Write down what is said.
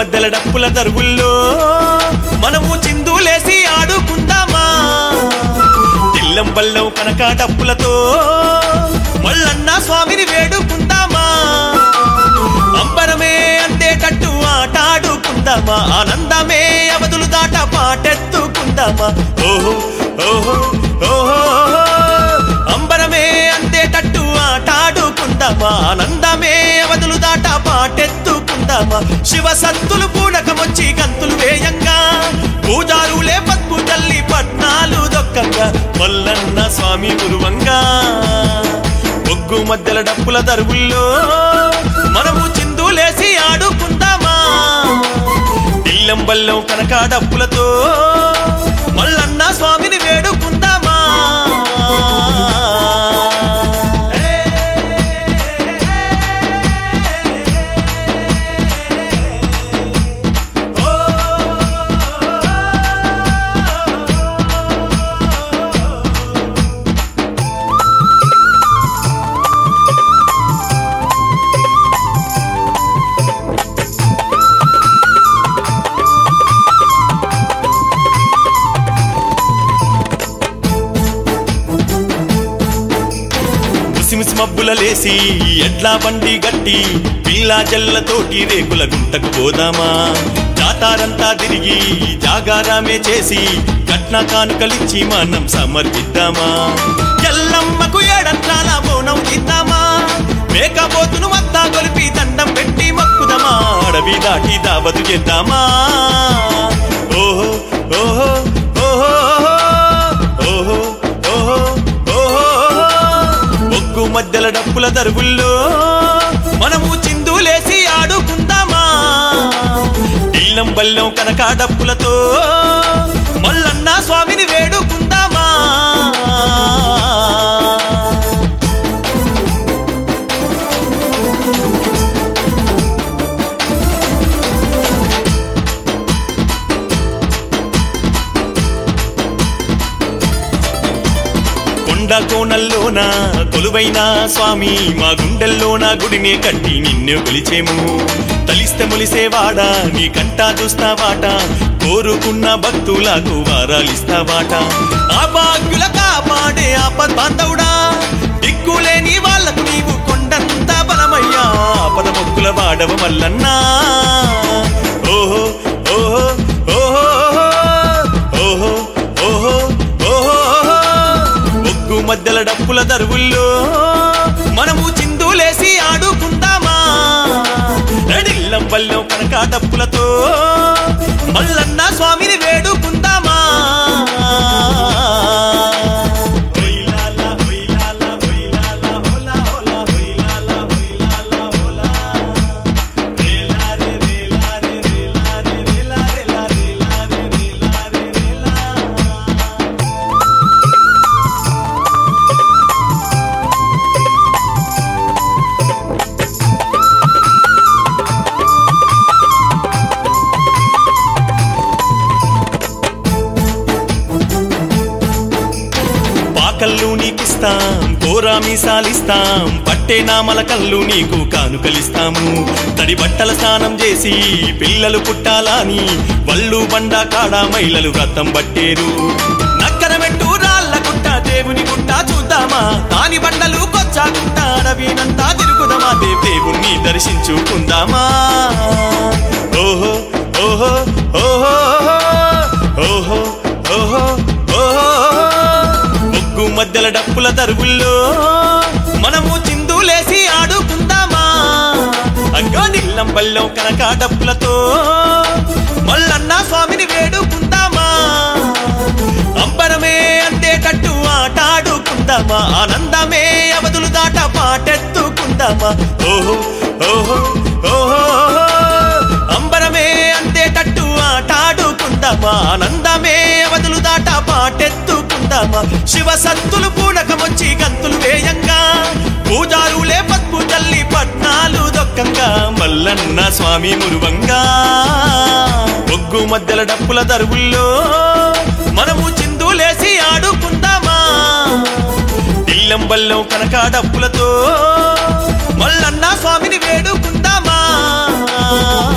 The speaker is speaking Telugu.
మధ్యల డప్పుల దరువుల్లో మనము చిందులేసి ఆడుకుందామా ఇల్లం బల్లం కనక డప్పులతో మల్లన్న స్వామిని వేడుకుందామా అంబరమే అందేటట్టు ఆటాడుకుందామా ఆనందమే అవధులు దాట పాటెత్తుకుందామా ఓహో ఓహో ఓహో అంబరమే అందేటట్టు ఆటాడుకుందామా ఆనందమే అవధులు దాట పాటెత్తుకుందామా శివ సత్తులు పూనకమొచ్చి గంతులు వేయంగా పూజారులే పద్ము తల్లి పట్నాలు దొక్కంగా మల్లన్న స్వామి గురువంగా ఒగ్గు మధ్యల డప్పుల దరువుల్లో మనము చిందులేసి ఆడుకుందామా ఇల్లం బల్లం కనక డప్పులతో మల్లన్న స్వామిని వేడుకుందామా ముసిముసి మబ్బుల లేసి ఎడ్ల బండి గట్టి పిల్లా జల్లతోటి రేకుల గుంటకు పోదామా జాతారంతా తిరిగి జాగారామే చేసి కట్న కానుకలిచ్చి మనం సమర్పిద్దామా ఎల్లమ్మకు ఏడంత్రాల బోనం ఇద్దామా మేకపోతును వద్దా కొలిపి దండం పెట్టి మొక్కుదామా అడవి దాటి దావదు చేద్దామా ఓహో ఓహో ఓహో ఓహో ఓహో ఓహో ఒగ్గు మధ్యల డప్పుల దరువుల్లో మనము చిందులేసి ఆడుకుందామా ఇల్లం బల్లం కనక డప్పులతో మల్లన్న స్వామిని వేడుకుందామా కొండ కోణల్లోన కొలువైన స్వామి మా గుండెల్లోన గుడినే కట్టి నిన్ను కొలిచేము తలిస్తే మొలిసేవాడా నీ కంటా చూస్తావాట కోరుకున్న భక్తులకు వారాలిస్తావాట ఆ భాగ్యుల కాపాడే ఆపద్ బాంధవుడా దిక్కులేని వాళ్లకు నీవు కొండంత బలమయ్యా ఆపద మొక్కుల వాడవ మల్లన్నా ఓహో ఓహో ఓహో ఓహో ఓహో ఓహో ఒగ్గు మధ్యల డప్పుల దరువుల్లో మనము చిందులేసి ఆడుకుందామా రెడిల్లం పల్లెం కనక డప్పులతో మల్లన్న స్వామిని వేడుకుందామా హొయ్లాలా, హొయ్లాలా, హొయ్లాలా, హొలా, హొలా, హొయ్లాలా, హొయ్లాలా, హొలా. రేలారే, రేలారే, రేలారే, రేలా, రేలా, రేలారే, రేలారే, రేలా. పాకల్లు నీకిస్తాం కోరా మీసాలిస్తాం పట్టే నామల కళ్ళు నీకు కానుకలిస్తాము తడి బట్టల స్నానం చేసి పిల్లలు పుట్టాలని వల్లు బండ కాడ మహిళలు వ్రతం పట్టేరు నక్కన మెట్టు రాళ్ళ గుట్ట దేవుని గుట్ట చూద్దామా దాని బండలు కొచ్చాగుట్ట అడవినంతా తిరుగుదామా దేవ్ దేవుణ్ణి దర్శించుకుందామా ఓహో ఓహో ఓహో ఓహో ఓహో ఓహో ముగ్గు మధ్యల డప్పుల దరువుల్లో మనము చిందులేసి ఆడుకుందామా అగ్గో నిల్లం బల్లం కనక డప్పులతో మల్లన్న స్వామిని వేడుకుందామా అంబరమే అందేటట్టు ఆటాడుకుందామా ఆనందమే అవధులు దాట పాటెత్తుకుందామా ఓహో ఓహో ఓహో అంబరమే అందేటట్టు ఆటాడుకుందామా ఆనందమే అవధులు దాట పాటెత్తుకుందామా శివ సత్తులు పూనకమొచ్చి గంతులు వేయంగా పూజారులే పద్ము తల్లి పట్నాలు దొక్కంగా మల్లన్న స్వామి మురువంగా ఒగ్గు మధ్యల డప్పుల దరువుల్లో మనము చిందులేసి ఆడుకుందామా ఇల్లం బల్లం కనక డప్పులతో మల్లన్న స్వామిని వేడుకుందామా